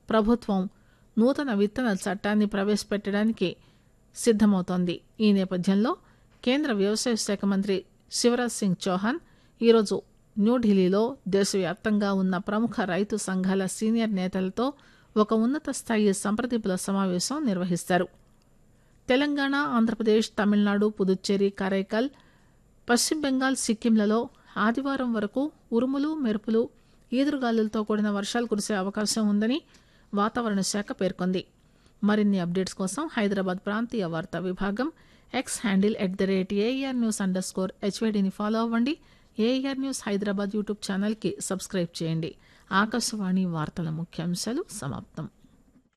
ప్రభుత్వం నూతన విత్తన చట్టాన్ని ప్రవేశపెట్టడానికి సిద్దమవుతోంది ఈ నేపథ్యంలో కేంద్ర వ్యవసాయ శాఖ మంత్రి శివరాజ్ సింగ్ చౌహాన్ ఈరోజు న్యూఢిల్లీలో దేశవ్యాప్తంగా ఉన్న ప్రముఖ రైతు సంఘాల సీనియర్ నేతలతో ఒక ఉన్నత స్థాయి సంప్రదింపుల సమావేశం నిర్వహిస్తారు తెలంగాణ ఆంధ్రప్రదేశ్ తమిళనాడు పుదుచ్చేరి కరైకల్ పశ్చిమ బెంగాల్ సిక్కింలలో ఆదివారం వరకు ఉరుములు మెరుపులు ఈదురుగాలులతో కూడిన వర్షాలు కురిసే అవకాశం ఉందని వాతావరణ శాఖ పేర్కొంది మరిన్ని అప్డేట్స్ కోసం హైదరాబాద్ ప్రాంతీయ వార్తా విభాగం X handle at the rate AIR news underscore హెచ్వైడిని ఫాలో అవ్వండి ఏఆర్ న్యూస్ హైదరాబాద్ యూట్యూబ్ ఛానల్కి సబ్స్క్రైబ్ చేయండి ఆకాశవాణి వార్తల ముఖ్యాంశాలు సమాప్తం